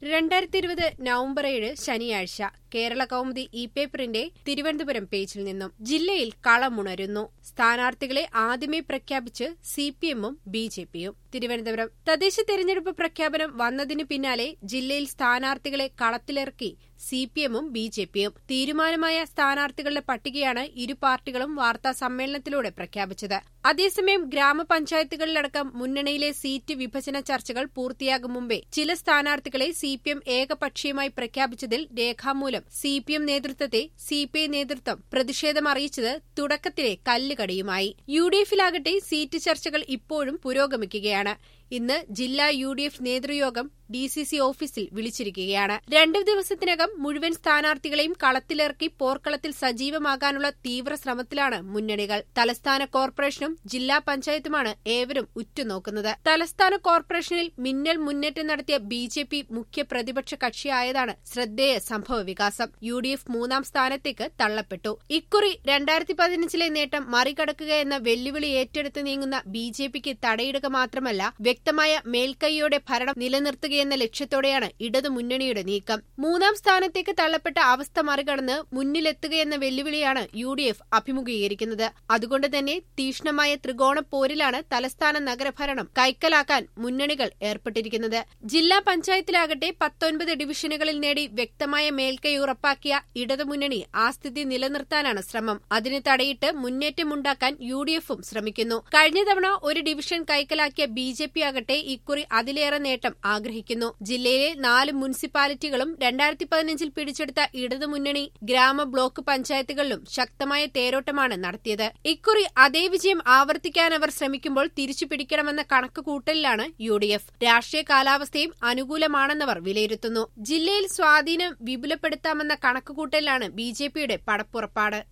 രണ്ടായിരത്തി ഇരുപത് നവംബർ ഏഴ് ശനിയാഴ്ച കേരള കൗമുദി ഇ പേപ്പറിന്റെ തിരുവനന്തപുരം പേജിൽ നിന്നും ജില്ലയിൽ കളമുണരുന്നു സ്ഥാനാർത്ഥികളെ ആദ്യമേ പ്രഖ്യാപിച്ച് സി പി എമ്മും ബി ജെ പിയും തിരുവനന്തപുരം തദ്ദേശ തെരഞ്ഞെടുപ്പ് പ്രഖ്യാപനം വന്നതിനു പിന്നാലെ ജില്ലയിൽ സ്ഥാനാർത്ഥികളെ കളത്തിലിറക്കി സി പി എമ്മും ബി ജെ പിയും തീരുമാനമായ സ്ഥാനാർത്ഥികളുടെ പട്ടികയാണ് ഇരു പാർട്ടികളും വാർത്താ സമ്മേളനത്തിലൂടെ പ്രഖ്യാപിച്ചത് അതേസമയം ഗ്രാമപഞ്ചായത്തുകളിലടക്കം മുന്നണിയിലെ സീറ്റ് വിഭജന ചർച്ചകൾ പൂർത്തിയാകും മുമ്പേ ചില സ്ഥാനാർത്ഥികളെ സി പി എം ഏകപക്ഷീയമായി പ്രഖ്യാപിച്ചതിൽ രേഖാമൂലം സി പി എം നേതൃത്വത്തെ സി പി ഐ നേതൃത്വം പ്രതിഷേധം അറിയിച്ചത് തുടക്കത്തിലെ കല്ലുകടിയുമായി യു ഡി എഫിലാകട്ടെ സീറ്റ് ചർച്ചകൾ ഇപ്പോഴും പുരോഗമിക്കുകയാണ് ഇന്ന് ജില്ലാ യു ഡി എഫ് നേതൃയോഗം ഡി സി സി ഓഫീസിൽ വിളിച്ചിരിക്കുകയാണ് രണ്ടു ദിവസത്തിനകം മുഴുവൻ സ്ഥാനാർത്ഥികളെയും കളത്തിലിറക്കി പോർക്കളത്തിൽ സജീവമാകാനുള്ള തീവ്ര ശ്രമത്തിലാണ് മുന്നണികൾ തലസ്ഥാന കോർപ്പറേഷനും ജില്ലാ പഞ്ചായത്തുമാണ് ഏവരും ഉറ്റുനോക്കുന്നത് തലസ്ഥാന കോർപ്പറേഷനിൽ മിന്നൽ മുന്നേറ്റം നടത്തിയ ബി ജെ പി മുഖ്യ പ്രതിപക്ഷ കക്ഷിയായതാണ് ശ്രദ്ധേയ സംഭവ വികാസം യു ഡി എഫ് മൂന്നാം സ്ഥാനത്തേക്ക് തള്ളപ്പെട്ടു ഇക്കുറി രണ്ടായിരത്തി പതിനഞ്ചിലെ നേട്ടം മറികടക്കുക എന്ന വെല്ലുവിളി ഏറ്റെടുത്ത് നീങ്ങുന്ന ബി ജെ പിക്ക് തടയിടുക മാത്രമല്ല വ്യക്തമായ മേൽക്കൈയോടെ ഭരണം നിലനിർത്തുകയെന്ന ലക്ഷ്യത്തോടെയാണ് ഇടതു മുന്നണിയുടെ നീക്കം മൂന്നാം സ്ഥാനത്തേക്ക് തള്ളപ്പെട്ട അവസ്ഥ മറികടന്ന് മുന്നിലെത്തുകയെന്ന വെല്ലുവിളിയാണ് യു ഡി എഫ് അഭിമുഖീകരിക്കുന്നത് അതുകൊണ്ട് തന്നെ തീക്ഷ്ണമായ ത്രികോണ പോരിലാണ് തലസ്ഥാന നഗരഭരണം കൈക്കലാക്കാൻ മുന്നണികൾ ഏർപ്പെട്ടിരിക്കുന്നത് ജില്ലാ പഞ്ചായത്തിലാകട്ടെ പത്തൊൻപത് ഡിവിഷനുകളിൽ നേടി വ്യക്തമായ മേൽക്കൈ ഉറപ്പാക്കിയ ഇടതുമുന്നണി ആ സ്ഥിതി നിലനിർത്താനാണ് ശ്രമം അതിന് തടയിട്ട് മുന്നേറ്റമുണ്ടാക്കാൻ യു ഡി എഫും ശ്രമിക്കുന്നു കഴിഞ്ഞ തവണ ഒരു ഡിവിഷൻ കൈക്കലാക്കിയ ബി ജെ പി ആകട്ടെ ഇക്കുറി അതിലേറെ നേട്ടം ആഗ്രഹിക്കുന്നു ജില്ലയിലെ നാല് മുനിസിപ്പാലിറ്റികളും രണ്ടായിരത്തി പതിനഞ്ചിൽ പിടിച്ചെടുത്ത ഇടതുമുന്നണി ഗ്രാമ ബ്ലോക്ക് പഞ്ചായത്തുകളിലും ശക്തമായ തേരോട്ടമാണ് നടത്തിയത് ഇക്കുറി അതേ വിജയം ആവർത്തിക്കാൻ അവർ ശ്രമിക്കുമ്പോൾ തിരിച്ചു പിടിക്കണമെന്ന കണക്കുകൂട്ടലിലാണ് യു ഡി എഫ് രാഷ്ട്രീയ കാലാവസ്ഥയും അനുകൂലമാണെന്നവർ വിലയിരുത്തുന്നു ജില്ലയിൽ സ്വാധീനം വിപുലപ്പെടുത്താമെന്ന കണക്കുകൂട്ടലിലാണ് ബി ജെ പിയുടെ പടപ്പുറപ്പാട്